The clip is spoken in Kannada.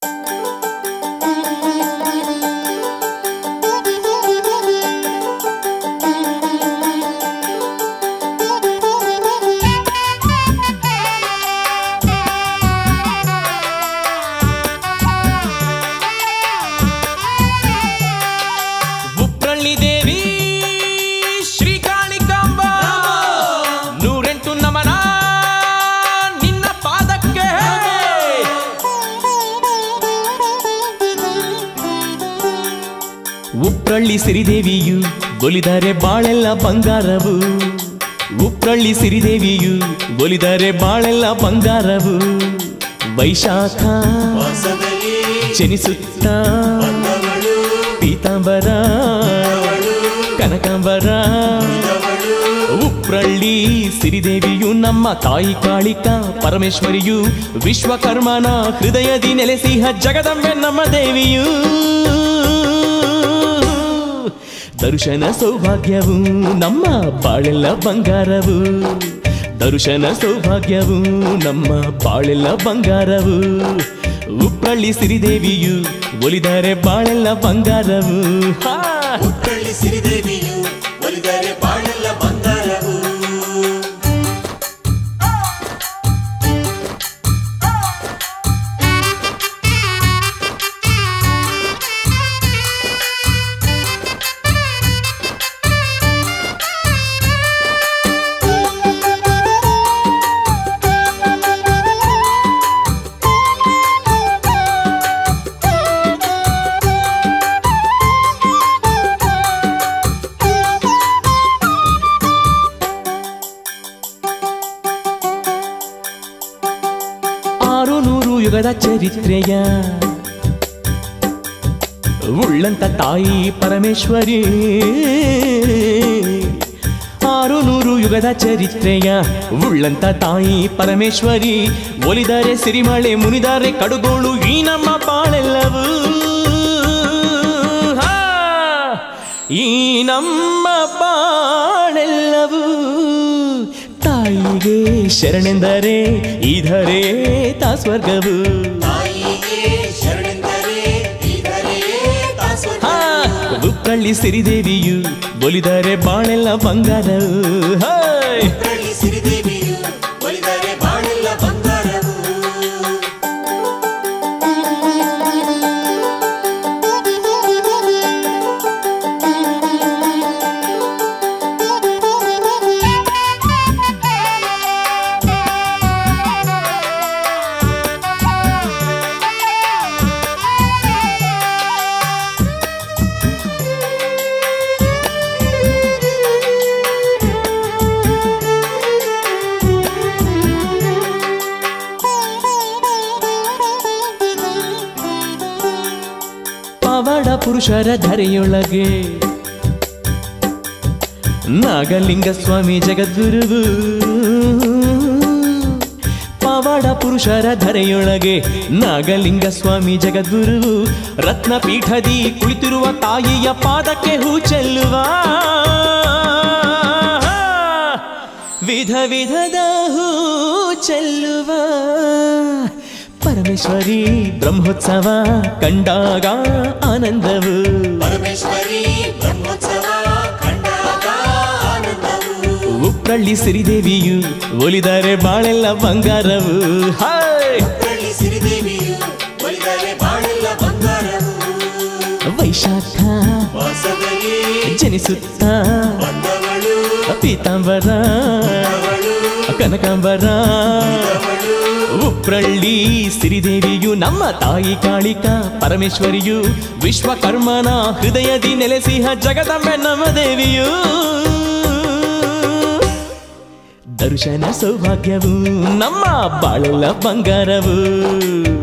ಉಪ್ರಳ್ಳಿ ದೇವಿ ಶ್ರೀ ಕಾಣಿಕಾಂಬ ನೂರೆಂಟು ನಮನ ನಿನ್ನ ಪಾದಕ್ಕೆ ಉಪ್ರಳ್ಳಿ ಸಿರಿದೇವಿಯು ಒಲಿದರೆ ಬಾಳೆಲ್ಲ ಬಂಗಾರವು ಉಪ್ರಳ್ಳಿ ಸಿರಿದೇವಿಯು ಒಲಿದರೆ ಬಾಳೆಲ್ಲ ಬಂಗಾರವು ವೈಶಾಖ ಜನಿಸುತ್ತ ಪೀತಾಂಬರ ಕನಕಾಂಬರ ಉಪ್ರಳ್ಳಿ ಸಿರಿದೇವಿಯು ನಮ್ಮ ತಾಯಿ ಕಾಳಿಕ ಪರಮೇಶ್ವರಿಯು ವಿಶ್ವಕರ್ಮನ ಹೃದಯದಿ ನೆಲೆಸಿಹ ಜಗದಂಬೆ ನಮ್ಮ ದೇವಿಯು ದರ್ಶನ ಸೌಭಾಗ್ಯವು ನಮ್ಮ ಬಾಳೆಲ್ಲ ಬಂಗಾರವು ದರ್ಶನ ಸೌಭಾಗ್ಯವು ನಮ್ಮ ಬಾಳೆಲ್ಲ ಬಂಗಾರವು ಉಪ್ಪಳ್ಳಿ ಸಿರಿದೇವಿಯು ಒಲಿದರೆ ಬಾಳೆಲ್ಲ ಬಂಗಾರವು ಹಾ ಉಪ್ಪಳ್ಳಿ ಸಿರಿದೇವಿಯು ಒಲಿದರೆ ಬಾಳೆಲ್ಲ ಬಂಗಾರವು ಆರು ನೂರು ಯುಗದ ಚರಿತ್ರೆಯ ಉಳ್ಳಂತ ತಾಯಿ ಪರಮೇಶ್ವರಿ ಆರು ನೂರು ಯುಗದ ಚರಿತ್ರೆಯ ಉಳ್ಳಂತ ತಾಯಿ ಪರಮೇಶ್ವರಿ ಒಲಿದರೆ ಸಿರಿಮಳೆ ಮುನಿದರೆ ಕಡುಗೋಳು ಈ ನಮ್ಮ ಬಾಳೆಲ್ಲವು ಹಾ! ಈ ನಮ್ಮ ಬಾಳೆಲ್ಲವು ತಾಯಿಗೆ ಶರಣೆಂದರೆ ಇಧರೇ ತಾ ಸ್ವರ್ಗವು ತಾಯಿಗೆ ಶರಣೆಂದರೆ ಇದರೇ ದಾಸೋಹ ಹಾ ಉಪ್ಪಳ್ಳಿ ಸಿರಿದೇವಿಯು ಒಲಿದರೆ ಬಾಳೆಲ್ಲ ಬಂಗಾರವು ಹಾಯ್ ಉಪ್ಪಳ್ಳಿ ಸಿರಿದೇವಿಯು ಒಲಿದರೆ ಬಾಳೆಲ್ಲ ಬಂಗಾರವು ಪವಾಡ ಪುರುಷರ ಧರೆಯೊಳಗೆ ನಾಗಲಿಂಗ ಸ್ವಾಮಿ ಜಗದ್ಗುರುವು ಪವಾಡ ಪುರುಷರ ಧರೆಯೊಳಗೆ ನಾಗಲಿಂಗ ಸ್ವಾಮಿ ಜಗದ್ಗುರುವು ರತ್ನ ಪೀಠದಿ ಕುಳಿತಿರುವ ತಾಯಿಯ ಪಾದಕ್ಕೆ ಹೂ ಚೆಲ್ಲುವ ವಿಧ ವಿಧದ ಹೂ ಚೆಲ್ಲುವ ಪರಮೇಶ್ವರಿ ಬ್ರಹ್ಮೋತ್ಸವ ಕಂಡಾಗ ಆನಂದವು ಪರಮೇಶ್ವರಿ ಬ್ರಹ್ಮೋತ್ಸವ ಕಂಡಾಗ ಆನಂದವು ಉಪ್ರಳ್ಳಿ ಸಿರಿದೇವಿಯು ಒಲಿದರೆ ಬಾಳೆಲ್ಲ ಬಂಗಾರವು ಹಾಯ್ ಉಪ್ಪಳ್ಳಿ ಸಿರಿದೇವಿಯು ಒಲಿದರೆ ಬಾಳೆಲ್ಲ ಬಂಗಾರವು ವೈಶಾಖ ವಾಸದಲ್ಲಿ ಜನಿಸುತ್ತ ಬಂದವಳು ಪೀತಾಂಬರ ಅವಳು ಕನಕಾಂಬರ ಅವಳು ಉಪ್ರಳ್ಳಿ ಸಿರಿದೇವಿಯು ನಮ್ಮ ತಾಯಿ ಕಾಳಿಕ ಪರಮೇಶ್ವರಿಯು ವಿಶ್ವಕರ್ಮನ ಹೃದಯದಿ ನೆಲೆಸಿಹ ಜಗದಂಬೆ ನಮ್ಮ ದೇವಿಯು ದರ್ಶನ ಸೌಭಾಗ್ಯವು ನಮ್ಮ ಬಾಳೆಲ್ಲ ಬಂಗಾರವು